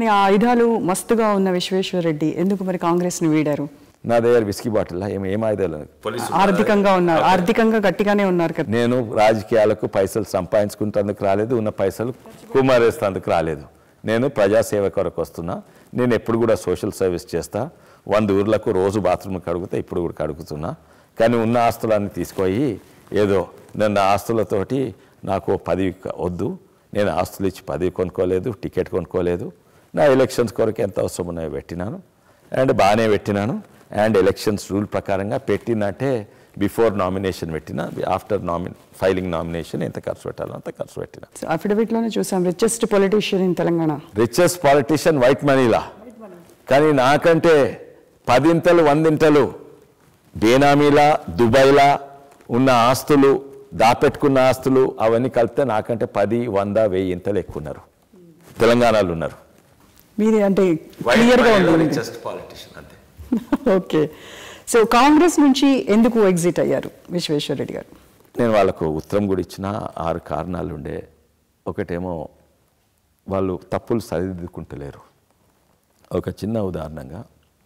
ఆ ఆయుధాలు మస్తుగా ఉన్న విశ్వేశ్వర రెడ్డి ఎందుకు మరి కాంగ్రెస్ని వీడారు నా దగ్గర విస్కీ బాటిల్ ఏం ఏం ఆయుధాలు పోలీసు ఆర్థికంగా ఉన్నారు ఆర్థికంగా గట్టిగానే ఉన్నారు కదా నేను రాజకీయాలకు పైసలు సంపాదించుకుంటందుకు రాలేదు ఉన్న పైసలు కుమారేస్తందుకు రాలేదు నేను ప్రజాసేవ కొరకు వస్తున్నా నేను ఎప్పుడు కూడా సోషల్ సర్వీస్ చేస్తా వంద ఊర్లకు రోజు బాత్రూమ్ కడుగుతా ఇప్పుడు కూడా కడుగుతున్నా కానీ ఉన్న ఆస్తులన్నీ తీసుకొని ఏదో నన్ను ఆస్తులతోటి నాకు పదవి క- వద్దు నేను ఆస్తులు ఇచ్చి పదవి కొనుక్కోలేదు టికెట్ కొనుక్కోలేదు నా ఎలక్షన్స్ కొరకు ఎంత అవసరం ఉన్నాయో పెట్టినాను అండ్ బాగానే పెట్టినాను అండ్ ఎలక్షన్స్ రూల్ ప్రకారంగా పెట్టినట్టే బిఫోర్ నామినేషన్ పెట్టిన ఆఫ్టర్ నామి ఫైలింగ్ నామినేషన్ ఎంత ఖర్చు పెట్టాలో అంత ఖర్చు పెట్టిన అఫిడవిట్ లోనే చూసాం richest politician in Telangana richest politician white మనీలా కానీ నాకంటే పదింతలు వందింతలు బేనామీలా దుబాయ్లా ఉన్న ఆస్తులు దాపెట్టుకున్న ఆస్తులు అవన్నీ కలిపితే నాకంటే పది వంద వెయ్యి ఇంతలు ఎక్కువ ఉన్నారు తెలంగాణలో ఉన్నారు మీది అంటే క్లియర్గా ఉంది రిచెస్ట్ పాలిటీషియన్ అంతే ఓకే సో కాంగ్రెస్ నుంచి ఎందుకు ఎగ్జిట్ అయ్యారు విశ్వేశ్వర రెడ్డి గారు నేను వాళ్ళకు ఉత్తరం కూడా ఇచ్చిన ఆరు కారణాలు ఉండే ఒకటేమో వాళ్ళు తప్పులు సరిదిద్దుకుంటలేరు ఒక చిన్న ఉదాహరణగా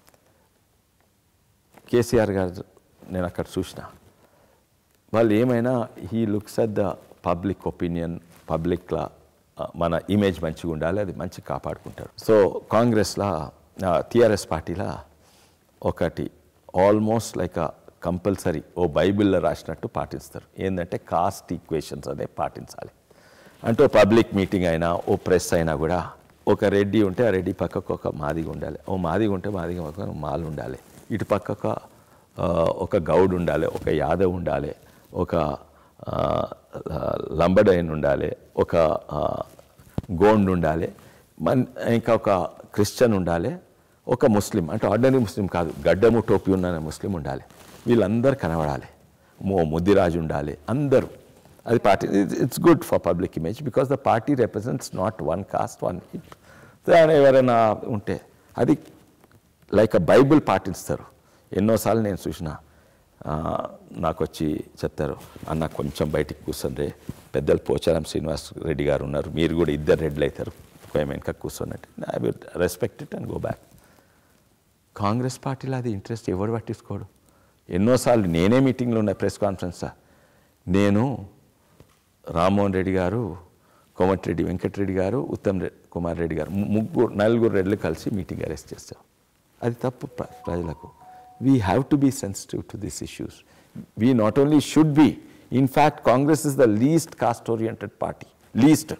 కేసీఆర్ గారు నేను అక్కడ చూసిన వాళ్ళు ఏమైనా he looks at the public opinion పబ్లిక్లా మన ఇమేజ్ మంచిగా ఉండాలి అది మంచిగా కాపాడుకుంటారు సో కాంగ్రెస్లా టీఆర్ఎస్ పార్టీలా ఒకటి ఆల్మోస్ట్ లైక్ అ కంపల్సరీ ఓ బైబిల్లో రాసినట్టు పాటిస్తారు ఏంటంటే కాస్ట్ ఈక్వేషన్స్ అనే పాటించాలి అంటే ఓ పబ్లిక్ మీటింగ్ అయినా ఓ ప్రెస్ అయినా కూడా ఒక రెడ్డి ఉంటే ఆ రెడ్డి పక్కకు ఒక మాదిగ ఉండాలి ఓ మాదిగ ఉంటే మాదిగ పక్కన మాలు ఉండాలి ఇటు పక్కకు ఆ, ఒక గౌడ్ ఉండాలి ఒక యాదవ్ ఉండాలి ఒక ఆ, లంబడైన్ ఉండాలి ఒక ఆ, గోండ్ ఉండాలి మన్ ఇంకా ఒక క్రిస్టియన్ ఉండాలి ఒక ముస్లిం అంటే ఆర్డినరీ ముస్లిం కాదు గడ్డము టోపీ ఉన్న ముస్లిం ఉండాలి వీళ్ళందరూ కనబడాలి మో ముద్దిరాజు ఉండాలి అందరూ అది party it's good for public image because the party represents not one caste one ఎవరైనా ఉంటే అది లైక్ అ బైబిల్ పాటిస్తారు ఎన్నోసార్లు నేను చూసిన ఆ, నాకు వచ్చి చెప్తారు అన్న కొంచెం బయటికి కూర్చొని పెద్దలు పోచారం శ్రీనివాస్ రెడ్డి గారు ఉన్నారు మీరు కూడా ఇద్దరు రెడ్లు అవుతారు కొంచెం వెనక కూర్చొన్నట్టు I will respect it and go back Congress పార్టీలో అది ఇంట్రెస్ట్ ఎవడు పట్టించుకోడు ఎన్నోసార్లు నేనే మీటింగ్లో ఉన్న ప్రెస్ కాన్ఫరెన్సా నేను రామ్మోహన్ రెడ్డి గారు కోమటిరెడ్డి వెంకటరెడ్డి గారు ఉత్తమ్ రె- కుమార్ రెడ్డి గారు ము- ముగ్గురు నలుగురు రెడ్లు కలిసి మీటింగ్ అరెస్ట్ చేస్తాం అది తప్పు ప్ర- ప్రజలకు we have to be sensitive to this issues we not only should be in fact Congress is the least caste oriented party least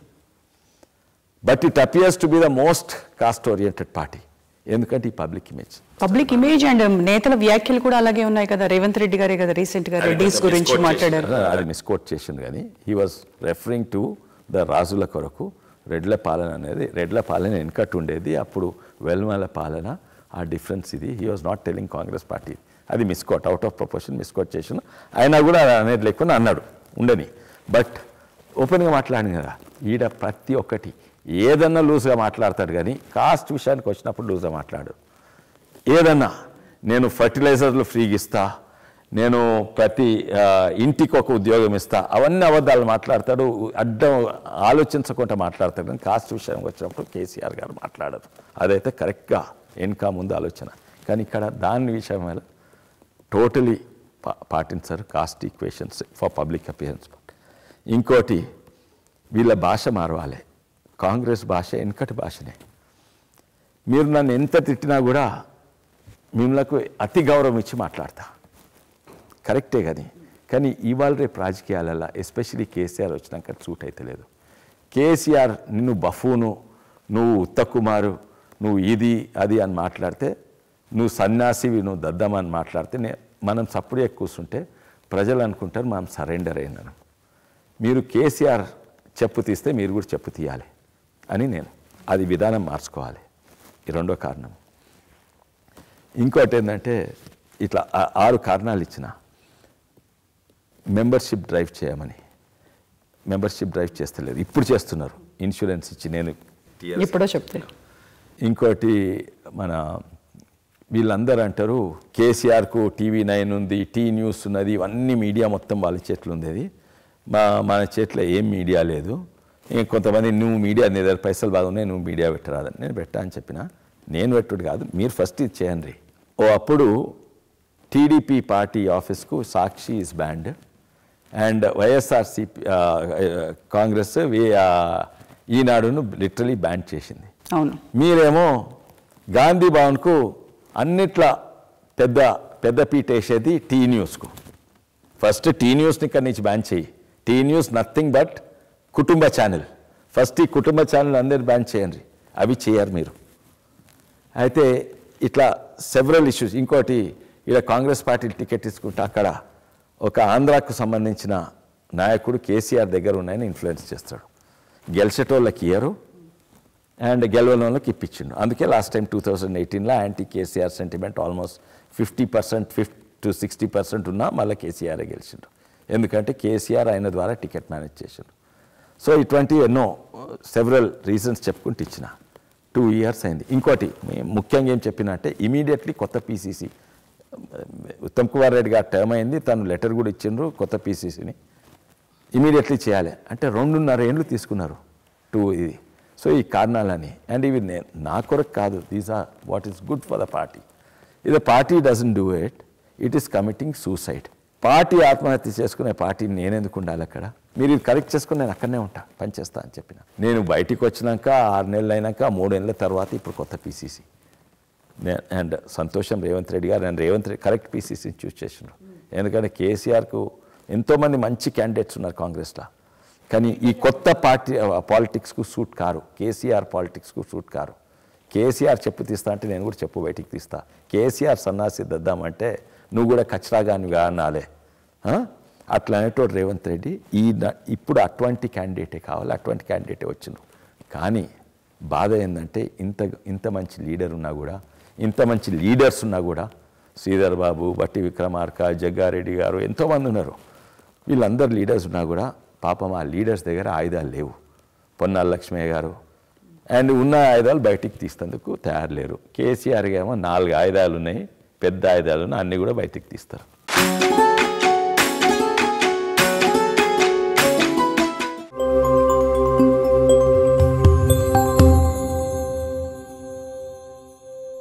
but it appears to be the most caste oriented party ఎందుకంటే ఈ public image public image and నేతల వ్యాఖ్యలు కూడా అలాగే ఉన్నాయి కదా రేవంత్ రెడ్డి గారే కదా రీసెంట్ గా రెడ్డిస్ గురించి మాట్లాడారు అది మిస్కోట్ చేసింది కానీ he was referring to the రాజుల కొరకు రెడ్ల పాలన అనేది రెడ్ల పాలన వెనకట్టు ఉండేది అప్పుడు వెల్మల పాలన ఆ డిఫరెన్స్ ఇది he was not telling Congress party అది misquote out of proportion misquote చేసిన అయినా కూడా అది అనేది లేకుండా అన్నాడు ఉండని బట్ ఓపెన్గా మాట్లాడింది కదా ఈడ ప్రతి ఒక్కటి ఏదన్నా లూజ్గా మాట్లాడతాడు కానీ కాస్ట్ విషయానికి వచ్చినప్పుడు లూజ్గా మాట్లాడు ఏదన్నా నేను ఫర్టిలైజర్లు ఫ్రీగా ఇస్తా నేను ప్రతి ఆ, ఇంటికి ఒక ఉద్యోగం ఇస్తా అవన్నీ అబద్ధాలు మాట్లాడతాడు అడ్డం ఆలోచించకుండా మాట్లాడతాడు కానీ కాస్ట్ విషయం వచ్చినప్పుడు కేసీఆర్ గారు మాట్లాడరు అదైతే కరెక్ట్గా వెనుక ముందు ఆలోచన కానీ ఇక్కడ దాని విషయం మీద టోటలీ పా పాటించరు caste equations for public appearance ఇంకోటి వీళ్ళ భాష మారవాలి కాంగ్రెస్ భాష వెనకటి భాషనే మీరు నన్ను ఎంత తిట్టినా కూడా మిమ్మల్ని అతి గౌరవం ఇచ్చి మాట్లాడతా కరెక్టే కానీ కానీ ఇవాళ రేపు రాజకీయాలలో ఎస్పెషలీ కేసీఆర్ వచ్చినాక సూట్ అయితే లేదు కేసీఆర్ నిన్ను బఫూను నువ్వు ఉత్తకుమారు నువ్వు ఇది అది అని మాట్లాడితే నువ్వు సన్యాసివి నువ్వు దద్దమ్మ అని మాట్లాడితే నే మనం సప్పుడు కూర్చుంటే ప్రజలు అనుకుంటారు మనం సరెండర్ అయినాను మీరు కేసీఆర్ చెప్పు తీస్తే మీరు కూడా చెప్పు తీయాలి అని నేను అది విధానం మార్చుకోవాలి ఈ రెండో కారణం ఇంకోటి ఏంటంటే ఇట్లా ఆ- ఆరు కారణాలు ఇచ్చిన మెంబర్షిప్ డ్రైవ్ చేయమని మెంబర్షిప్ డ్రైవ్ చేస్తలేదు ఇప్పుడు చేస్తున్నారు ఇన్సూరెన్స్ ఇచ్చి నేను ఇప్పుడో చెప్తే ఇంకోటి మన వీళ్ళందరూ అంటారు కేసీఆర్కు టీవీ నైన్ ఉంది టీ న్యూస్ ఉన్నది ఇవన్నీ మీడియా మొత్తం వాళ్ళ చేతిలో ఉండేది మా మన చేతిలో ఏం మీడియా లేదు ఇంక కొంతమంది నువ్వు మీడియా నీ దగ్గర పైసలు బాగున్నాయి నువ్వు మీడియా పెట్టరాదని నేను పెట్టా అని చెప్పిన నేను పెట్టుడు కాదు మీరు ఫస్ట్ ఇది చేయండి ఓ అప్పుడు టీడీపీ పార్టీ ఆఫీస్కు Sakshi is banned and YSRCP Congress వి- ఆ, ఈనాడును లిటరలీ బ్యాన్ చేసింది అవును మీరేమో గాంధీ భవన్కు అన్నిట్లా పెద్ద పెద్ద పీట వేసేది టీ న్యూస్కు ఫస్ట్ టీ న్యూస్ని ఇక్కడి నుంచి బ్యాన్ చేయి టీ న్యూస్ నథింగ్ బట్ కుటుంబ ఛానల్ ఫస్ట్ ఈ కుటుంబ ఛానల్ అందరు బ్యాన్ చేయండి అవి చేయరు మీరు అయితే ఇట్లా సెవరల్ ఇష్యూస్ ఇంకోటి ఇక్కడ కాంగ్రెస్ పార్టీ టికెట్ తీసుకుంటే అక్కడ ఒక ఆంధ్రాకు సంబంధించిన నాయకుడు కేసీఆర్ దగ్గర ఉన్నాయని ఇన్ఫ్లుయెన్స్ చేస్తాడు గెలిచేటోళ్ళకి ఇయ్యరు అండ్ గెలవని వాళ్ళకి ఇప్పించిండు అందుకే లాస్ట్ టైం టూ థౌజండ్ ఎయిటీన్లో anti KCR sentiment almost fifty percent fifty to sixty percent ఉన్నా మళ్ళీ కేసీఆరే గెలిచిండు ఎందుకంటే కేసీఆర్ ఆయన ద్వారా టికెట్ మేనేజ్ చేసిండు సో ఇటువంటి ఎన్నో సెవరల్ రీజన్స్ చెప్పుకుంటూ ఇచ్చిన టూ ఇయర్స్ అయింది ఇంకోటి మే- ముఖ్యంగా ఏం చెప్పిన అంటే ఇమీడియట్లీ కొత్త పీసీసీ ఉత్తమ్ కుమార్ రెడ్డి గారు టర్మ్ అయింది తను లెటర్ కూడా ఇచ్చిండ్రు కొత్త పీసీసీని ఇమీడియట్లీ చేయాలి అంటే రెండున్నర ఏండ్లు తీసుకున్నారు టూ ఇది సో ఈ కారణాలని అండ్ ఇవి నే- నా కొరకు కాదు these are what is good for the party ఇది party doesn't do it it is committing suicide party ఆత్మహత్య చేసుకునే పార్టీ నేనెందుకు ఉండాలి అక్కడ మీరు ఇది కరెక్ట్ చేసుకుని నేను అక్కడనే ఉంటా పనిచేస్తా అని చెప్పిన నేను బయటికి వచ్చినాక ఆరు నెలలు అయినాక మూడేళ్ళ తర్వాత ఇప్పుడు కొత్త పీసీసీ అండ్ సంతోషం రేవంత్ రెడ్డి గారు అండ్ రేవంత్ రెడ్డి కరెక్ట్ పీసీసీని చూస్ చేసినారు ఎందుకంటే కేసీఆర్కు ఎంతోమంది మంచి క్యాండిడేట్స్ ఉన్నారు కాంగ్రెస్లో కానీ ఈ కొత్త పార్టీ పాలిటిక్స్కు సూట్ కారు కేసీఆర్ పాలిటిక్స్కు సూట్ కారు కేసీఆర్ చెప్పు తీస్తా అంటే నేను కూడా చెప్పు బయటికి తీస్తా కేసీఆర్ సన్నాసి దద్దామంటే నువ్వు కూడా కచరాగానిగా అనాలే ఆ? అట్లా అనేటోడు రేవంత్ రెడ్డి ఈ న- ఇప్పుడు అటువంటి క్యాండిడేటే కావాలి అటువంటి క్యాండిడేటే వచ్చిండు కానీ బాధ ఏంటంటే ఇంత ఇంత మంచి లీడర్ ఉన్నా కూడా ఇంత మంచి లీడర్స్ ఉన్నా కూడా శ్రీధర్ బాబు బట్టి విక్రమార్క జగ్గారెడ్డి గారు ఎంతోమంది ఉన్నారు వీళ్ళందరు లీడర్స్ ఉన్నా కూడా పాపం ఆ లీడర్స్ దగ్గర ఆయుధాలు లేవు పొన్నాల లక్ష్మయ్య గారు అండ్ ఉన్న ఆయుధాలు బయటికి తీస్తందుకు తయారు లేరు కేసీఆర్ ఏమో నాలుగు ఆయుధాలు ఉన్నాయి పెద్ద ఆయుధాలు ఉన్నాయి అన్నీ కూడా బయటికి తీస్తారు